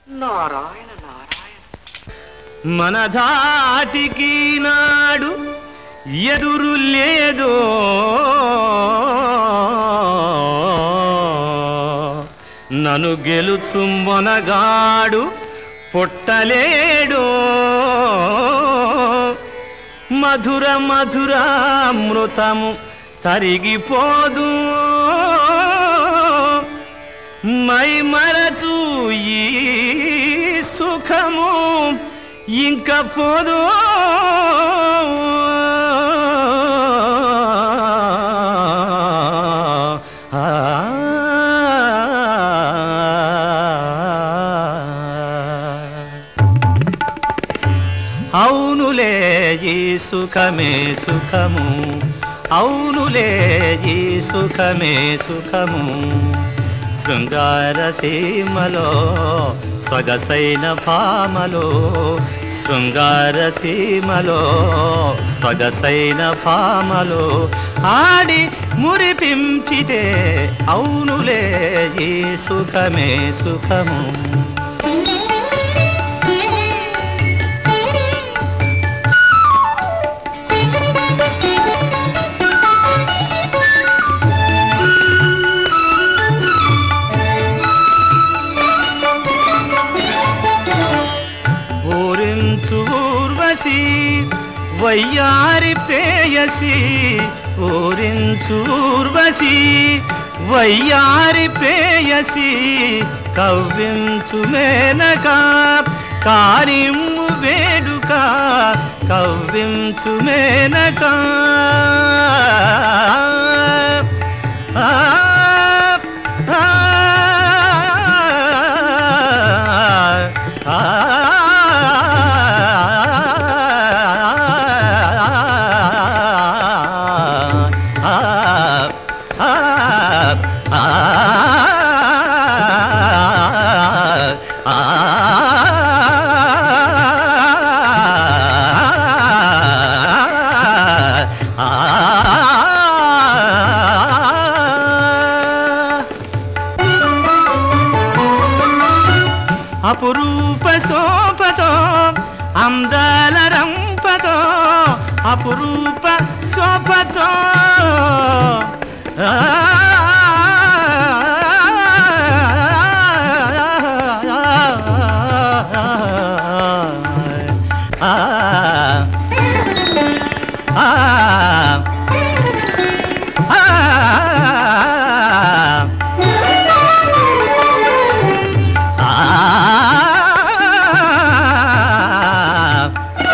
నారాయణ నారాయణ మన ధాటికి నాడు ఎదురు లేదో నన్ను గెలుచు మొనగాడు పుట్టలేడు మధుర మధుర మృతము తరిగిపోదు మై మరచు ఈ సుఖము ఇంక పోదు అవునులే ఈ సుఖమే సుఖము అవునులే ఈ సుఖమే సుఖము శృంగార సీమలో సొగసైన భామలో శృంగార సీమలో సొగసైన భామలో ఆడి మురిపించితే అవునులే ఈ సుఖమే సుఖము ఊరించు ఊర్వశి వయ్యారి ప్రేయసి ఊరించు ఊర్వశి వయ్యారి ప్రేయసి కవ్వించు మేనక కారిమ్ము వేడుక కవ్వించు మేనక ఆ ఆ అపురూప శోభతో అందాల రంపతో అపురూప శోభతో ఆ, ఆ, ఆ, ఆ, ఆ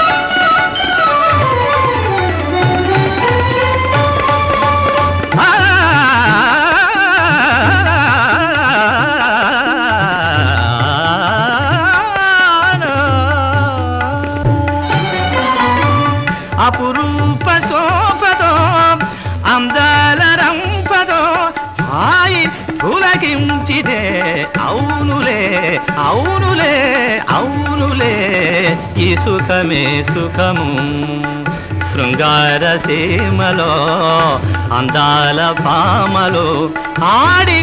అపురూప శోభతో అందాల రంపతో హాయి పులకించితే అవునులే అవునులే అవునులే ఈ సుఖమే సుఖము శృంగార సీమలో అందాల భామలో ఆడి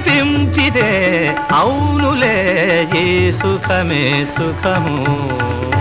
మురిపించితే అవునులే ఈ సుఖమే సుఖము